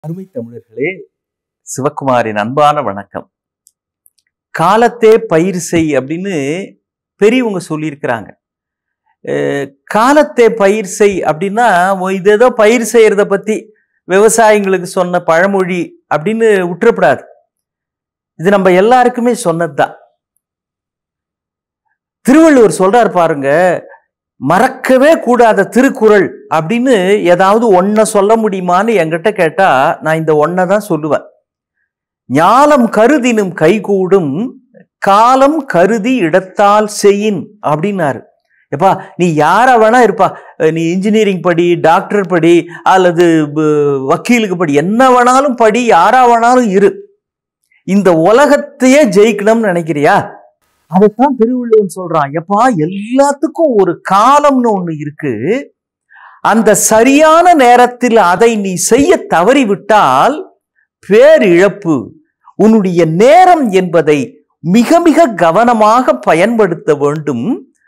அருமை தமிழர்களே சிவகுமாரின் அன்பான வணக்கம் காலத்தே பயிர் செய் அப்படின்னு பெரியவங்க சொல்லியிருக்கிறாங்க அஹ் காலத்தே பயிர் செய் அப்படின்னா ஓ, இது ஏதோ பயிர் செய்யறத பத்தி விவசாயிங்களுக்கு சொன்ன பழமொழி அப்படின்னு விட்டுறப்படாது இது நம்ம எல்லாருக்குமே சொன்னதுதான் திருவள்ளுவர் சொல்றார் பாருங்க மறக்கவே கூடாத திருக்குறள் அப்படின்னு ஏதாவது ஒன்ன சொல்ல முடியுமான்னு என்கிட்ட கேட்டா நான் இந்த ஒன்ன தான் சொல்லுவேன் ஞாலம் கருதினும் கைகூடும் காலம் கருதி இடத்தால் செய்யின் அப்படின்னாரு எப்பா நீ யாரா வேணா இருப்பா அஹ் நீ இன்ஜினியரிங் படி டாக்டர் படி அல்லது ப- வக்கீலுக்கு படி என்ன வேணாலும் படி யாரா வேணாலும் இரு இந்த உலகத்தையே ஜெயிக்கணும்னு நினைக்கிறியா அதைத்தான் திருவள்ளுவன் சொல்றான் எப்பா எல்லாத்துக்கும் ஒரு காலம்னு ஒண்ணு இருக்கு அந்த சரியான நேரத்தில் அதை நீ செய்ய தவறிவிட்டால் பேரிழப்பு உன்னுடைய நேரம் என்பதை மிக மிக கவனமாக பயன்படுத்த வேண்டும்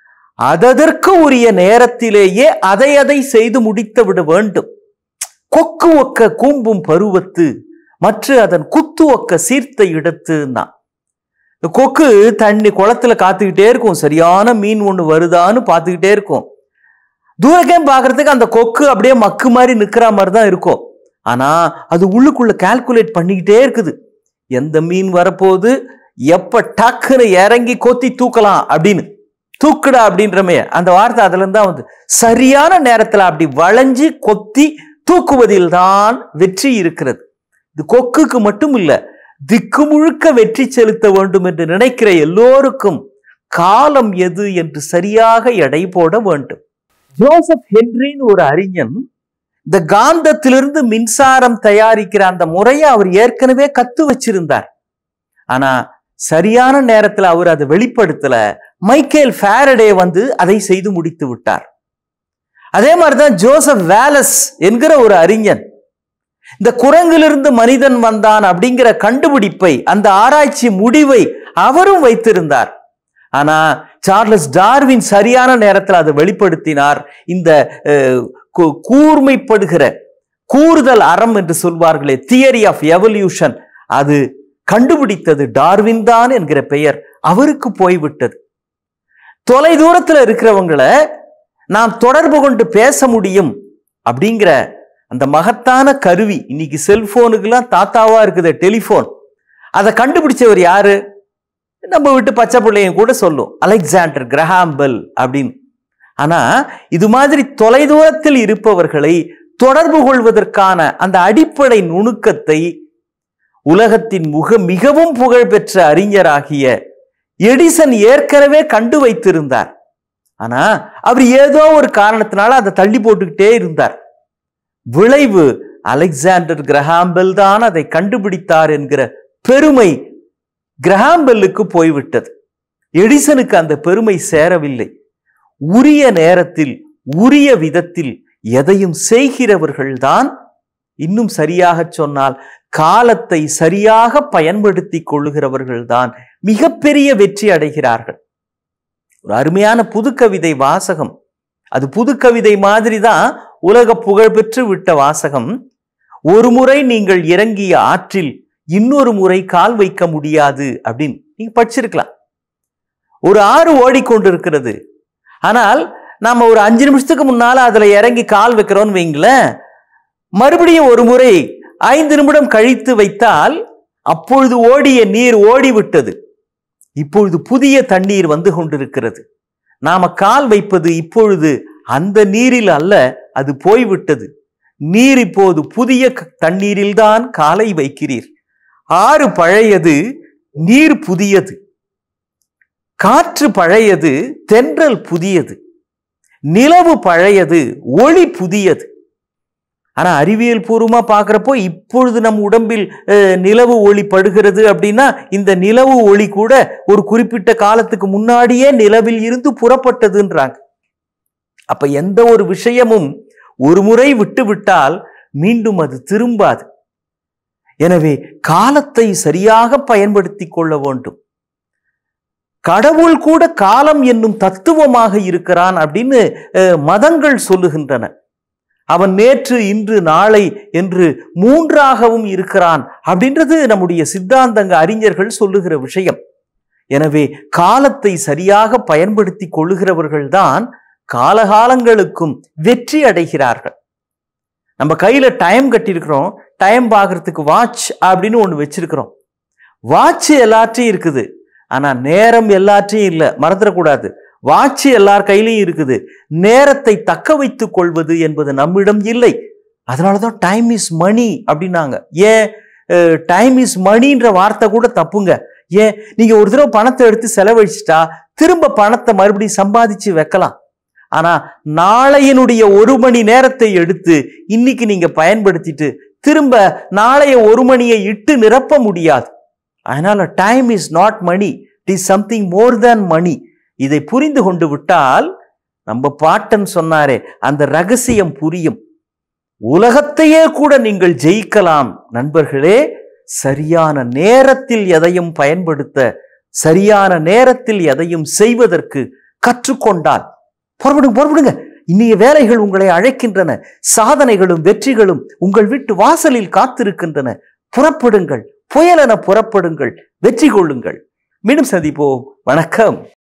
அததற்கு உரிய நேரத்திலேயே அதை அதை செய்து முடித்து விட வேண்டும் கொக்கு ஒக்க கூம்பும் பருவத்து மற்ற அதன் குத்து ஒக்க சீர்த்த இடத்துன்னா இந்த கொக்கு தண்ணி குளத்துல காத்துக்கிட்டே இருக்கும் சரியான மீன் ஒண்ணு வருதான்னு பார்த்துக்கிட்டே இருக்கும் தூரக்கே பார்க்கறதுக்கு அந்த கொக்கு அப்படியே மக்கு மாதிரி நிக்கிற மாதிரி தான் இருக்கும் ஆனா அது உள்ளுக்குள்ள கால்குலேட் பண்ணிக்கிட்டே இருக்குது எந்த மீன் வரப்போகுது எப்ப டக்குன்னு இறங்கி கொத்தி தூக்கலாம் அப்படின்னு தூக்குடா அப்படின்றமே அந்த வார்த்தை அதுல இருந்து தான் வந்து சரியான நேரத்துல அப்படி வளைஞ்சு கொத்தி தூக்குவதில் தான் வெற்றி இருக்கிறது இது கொக்குக்கு மட்டும் இல்ல திக்கு முழுக்க வெற்றி செலுத்த வேண்டும் என்று நினைக்கிற எல்லோருக்கும் காலம் எது என்று சரியாக எடை போட வேண்டும் ஜோசப் ஹென்ரின்னு ஒரு அறிஞன் இந்த காந்தத்திலிருந்து மின்சாரம் தயாரிக்கிற அந்த முறையை அவர் ஏற்கனவே கத்து வச்சிருந்தார் ஆனா சரியான நேரத்துல அவர் அதை வெளிப்படுத்தல மைக்கேல் ஃபேரடே வந்து அதை செய்து முடித்து விட்டார் அதே மாதிரிதான் ஜோசப் வேலஸ் என்கிற ஒரு அறிஞன் இந்த குரங்கிலிருந்து மனிதன் வந்தான் அப்படிங்கிற கண்டுபிடிப்பை அந்த ஆராய்ச்சி முடிவை அவரும் வைத்திருந்தார் ஆனா சார்லஸ் டார்வின் சரியான நேரத்தில் அதை வெளிப்படுத்தினார் இந்த அஹ், கூ- கூர்மைப்படுகிற கூறுதல் அறம் என்று சொல்வார்களே தியரி ஆஃப் எவல்யூஷன் அது கண்டுபிடித்தது டார்வின் தான் என்கிற பெயர் அவருக்கு போய்விட்டது தொலை தூரத்துல இருக்கிறவங்களை நாம் தொடர்பு கொண்டு பேச முடியும் அப்படிங்கிற அந்த மகத்தான கருவி இன்னைக்கு செல்போனுக்கெல்லாம் தாத்தாவா இருக்குது டெலிஃபோன் அதை கண்டுபிடிச்சவர் யாரு நம்ம விட்டு பச்சை பிள்ளைங்க கூட சொல்லும் அலெக்சாண்டர் கிரஹாம் பெல் அப்படின்னு ஆனா இது மாதிரி தொலைதூரத்தில் இருப்பவர்களை தொடர்பு கொள்வதற்கான அந்த அடிப்படை நுணுக்கத்தை உலகத்தின் முக மிகவும் புகழ்பெற்ற அறிஞராகிய எடிசன் ஏற்கனவே கண்டு வைத்திருந்தார் ஆனா அவர் ஏதோ ஒரு காரணத்தினால அதை தள்ளி போட்டுக்கிட்டே இருந்தார் விளைவு அலெக்சாண்டர் கிரஹாம்பெல் தான் அதை கண்டுபிடித்தார் என்கிற பெருமை கிரஹாம்பெல்லுக்கு போய்விட்டது எடிசனுக்கு அந்த பெருமை சேரவில்லை உரிய நேரத்தில் உரிய விதத்தில் எதையும் செய்கிறவர்கள்தான் இன்னும் சரியாக சொன்னால் காலத்தை சரியாக பயன்படுத்தி கொள்ளுகிறவர்கள்தான் மிகப்பெரிய வெற்றி அடைகிறார்கள் ஒரு அருமையான புதுக்கவிதை வாசகம் அது புதுக்கவிதை மாதிரி தான் உலக புகழ்பெற்று விட்ட வாசகம் ஒரு முறை நீங்கள் இறங்கிய ஆற்றில் இன்னொரு முறை கால் வைக்க முடியாது அப்படின்னு நீங்க படிச்சிருக்கலாம் ஒரு ஆறு ஓடிக்கொண்டிருக்கிறது ஆனால் நாம ஒரு அஞ்சு நிமிஷத்துக்கு முன்னால அதுல இறங்கி கால் வைக்கிறோம்னு வைங்களேன் மறுபடியும் ஒரு முறை ஐந்து நிமிடம் கழித்து வைத்தால் அப்பொழுது ஓடிய நீர் ஓடிவிட்டது இப்பொழுது புதிய தண்ணீர் வந்து கொண்டிருக்கிறது நாம கால் வைப்பது இப்பொழுது அந்த நீரில் அல்ல அது போய்விட்டது நீர் இப்போது புதிய க- தண்ணீரில்தான் காலை வைக்கிறீர் ஆறு பழையது நீர் புதியது காற்று பழையது தென்றல் புதியது நிலவு பழையது ஒளி புதியது ஆனா அறிவியல் பூர்வமா பார்க்கிறப்போ இப்பொழுது நம் உடம்பில் அஹ், நிலவு ஒளி படுகிறது அப்படின்னா இந்த நிலவு ஒளி கூட ஒரு குறிப்பிட்ட காலத்துக்கு முன்னாடியே நிலவில் இருந்து புறப்பட்டதுன்றாங்க அப்ப எந்த ஒரு விஷயமும் ஒரு முறை விட்டு விட்டால் மீண்டும் அது திரும்பாது எனவே காலத்தை சரியாக பயன்படுத்தி கொள்ள வேண்டும் கடவுள் கூட காலம் என்னும் தத்துவமாக இருக்கிறான் அப்படின்னு அஹ், மதங்கள் சொல்லுகின்றன அவன் நேற்று இன்று நாளை என்று மூன்றாகவும் இருக்கிறான் அப்படின்றது நம்முடைய சித்தாந்தங்க அறிஞர்கள் சொல்லுகிற விஷயம் எனவே காலத்தை சரியாக பயன்படுத்தி கொள்ளுகிறவர்கள்தான் காலகாலங்களுக்கும் வெற்றி அடைகிறார்கள் நம்ம கையில டைம் கட்டியிருக்கிறோம் டைம் பார்க்கறதுக்கு வாட்ச் அப்படின்னு ஒன்று வச்சிருக்கிறோம் வாட்ச் எல்லாற்றையும் இருக்குது ஆனா நேரம் எல்லாற்றையும் இல்லை மறந்துடக்கூடாது வாட்ச் எல்லார் கையிலையும் இருக்குது நேரத்தை தக்க வைத்துக் கொள்வது என்பது நம்மிடம் இல்லை அதனாலதான் டைம் இஸ் மணி அப்படின்னாங்க ஏன் டைம் இஸ் மணின்ற வார்த்தை கூட தப்புங்க ஏன் நீங்க ஒரு தடவை பணத்தை எடுத்து செலவழிச்சிட்டா திரும்ப பணத்தை மறுபடியும் சம்பாதிச்சு வைக்கலாம் ஆனா நாளையினுடைய ஒரு மணி நேரத்தை எடுத்து இன்னைக்கு நீங்க பயன்படுத்திட்டு திரும்ப நாளைய ஒரு மணியை இட்டு நிரப்ப முடியாது அதனால time is not money it is something more than money இதை புரிந்து கொண்டு விட்டால் நம்ம பாட்டன் சொன்னாரே அந்த ரகசியம் புரியும் உலகத்தையே கூட நீங்கள் ஜெயிக்கலாம் நண்பர்களே சரியான நேரத்தில் எதையும் பயன்படுத்த சரியான நேரத்தில் எதையும் செய்வதற்கு கற்றுக்கொண்டால் புறப்படுங்க புறப்படுங்க இன்னைய வேலைகள் உங்களை அழைக்கின்றன சாதனைகளும் வெற்றிகளும் உங்கள் வீட்டு வாசலில் காத்திருக்கின்றன புறப்படுங்கள் புயலென புறப்படுங்கள் வெற்றி கொள்ளுங்கள் மீண்டும் சந்திப்போம் வணக்கம்